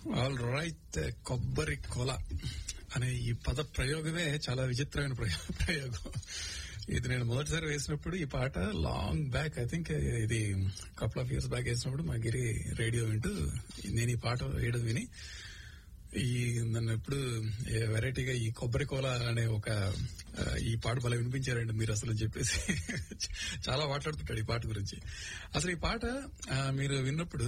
All right కొబ్బరి కొల అనే ఈ పద ప్రయోగమే చాలా విచిత్రమైన ప్రయో- ప్రయోగం ఇది నేను మొదటిసారి వేసినప్పుడు ఈ పాట లాంగ్ బ్యాక్ ఐ థింక్ ఇది కపుల్ ఆఫ్ ఇయర్స్ బ్యాక్ వేసినప్పుడు మా గిరి రేడియో వింటూ నేను ఈ పాట వేయడం విని ఈ నన్ను ఎప్పుడు వెరైటీగా ఈ కొబ్బరి కోల అనే ఒక ఆ, ఈ పాట భలే వినిపించారండి మీరు అసలు అని చెప్పేసి చాలా మాట్లాడుతుంటాడు ఈ పాట గురించి అసలు ఈ పాట ఆ, మీరు విన్నప్పుడు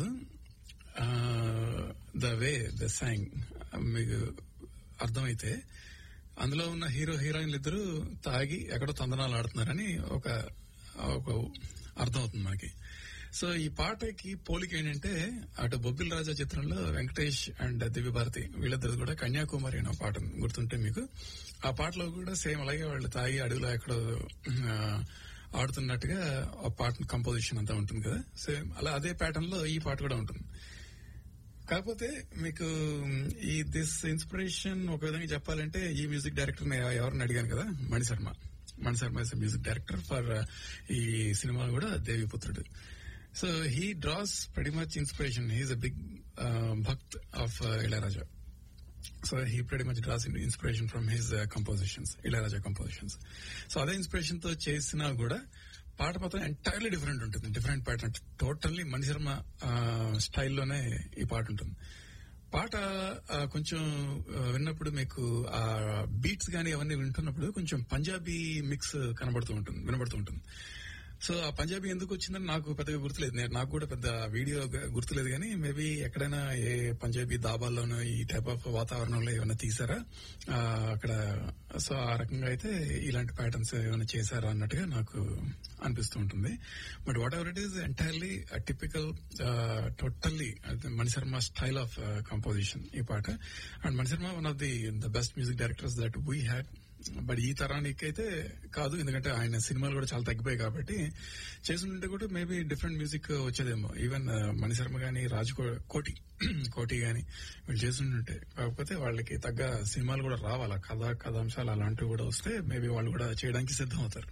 ద వే ద సాంగ్ మీకు అర్థమైతే అందులో ఉన్న హీరో హీరోయిన్లు ఇద్దరు తాగి ఎక్కడో తందనాలు ఆడుతున్నారని ఒక ఒక అర్థం అవుతుంది మనకి సో ఈ పాటకి పోలిక ఏంటంటే అటు బొబ్బిల్ రాజా చిత్రంలో వెంకటేష్ అండ్ దివ్య భారతి వీళ్ళిద్దరు కూడా కన్యాకుమారి అనే పాట ఉంది. గుర్తుంటే మీకు ఆ పాటలో కూడా సేమ్ అలాగే వాళ్ళు తాగి అడవిలో ఎక్కడో ఆ, ఆడుతున్నట్టుగా ఆ పాట కంపోజిషన్ అంతా ఉంటుంది కదా సేమ్ అలా అదే ప్యాటర్న్ లో ఈ పాట కూడా ఉంటుంది కాకపోతే మీకు ఈ దిస్ ఇన్స్పిరేషన్ ఒక విధంగా చెప్పాలంటే ఈ మ్యూజిక్ డైరెక్టర్ ఎవరిని అడిగాను కదా Mani Sharma Mani Sharma is music director for ఈ సినిమా కూడా Deviputrudu so he draws very much inspiration he's a big bhakt of Ilaiyaraaja so he pretty much draws inspiration from his compositions Ilaiyaraaja compositions so అదే ఇన్స్పిరేషన్ తో చేసినా కూడా పాట మాత్రం ఎంటైర్లీ డిఫరెంట్ ఉంటుంది different pattern totally Mani Sharma స్టైల్లోనే ఈ పాట ఉంటుంది పాట ఆ, కొంచెం ఆ, విన్నప్పుడు మీకు ఆ బీట్స్ గానీ అవన్నీ వింటున్నప్పుడు కొంచెం పంజాబీ మిక్స్ కనబడుతూ ఉంటుంది వినబడుతూ ఉంటుంది సో ఆ పంజాబీ ఎందుకు వచ్చిందని నాకు పెద్దగా గుర్తులేదు నేను నాకు కూడా పెద్ద వీడియో గ- గుర్తులేదు కానీ మేబీ ఎక్కడైనా ఏ పంజాబీ దాబాల్లోనో ఈ టైప్ ఆఫ్ వాతావరణంలో ఏమైనా తీసారా ఆ, అక్కడ సో ఆ రకంగా అయితే ఇలాంటి ప్యాటర్న్స్ ఏమైనా చేశారా అన్నట్టుగా నాకు అనిపిస్తూ ఉంటుంది but whatever it is entirely typical totally Mani Sharma style of composition ఈ పాట and Mani Sharma one of the the best music directors that we had but ఈ తరానికి అయితే కాదు ఎందుకంటే ఆయన సినిమాలు కూడా చాలా తగ్గిపోయాయి కాబట్టి చేస్తుంటే కూడా మేబీ డిఫరెంట్ మ్యూజిక్ వచ్చేదేమో ఈవెన్ మణిశర్మ గాని రాజ్ కో- కోటి కోటి గాని వీళ్ళు చేస్తుంటే కాకపోతే వాళ్ళకి తగ్గ సినిమాలు కూడా రావాలా కథ కథాంశాలు అలాంటివి కూడా వస్తే మేబీ వాళ్ళు కూడా చేయడానికి సిద్ధం అవుతారు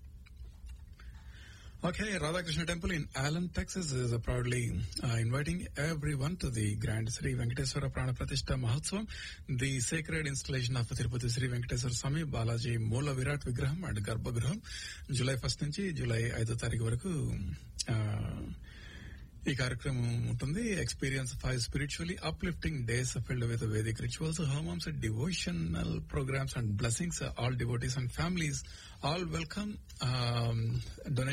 Okay, Radhakrishna Temple in Allen, Texas is uh, proudly uh, inviting everyone to the Grand Sri Venkateswara Prana Pratishtha Mahotsavam, the sacred installation of Tirupati Sri Venkateswara Swami Balaji Moola Virat Vigraham and Garbhagraham, July first నుంచి July ఐదో తారీఖు వరకు uh, ఈ కార్యక్రమం ఉంటుంది experience five spiritually uplifting days filled with vedic rituals homams devotional programmes and blessings all devotees and families all welcome donation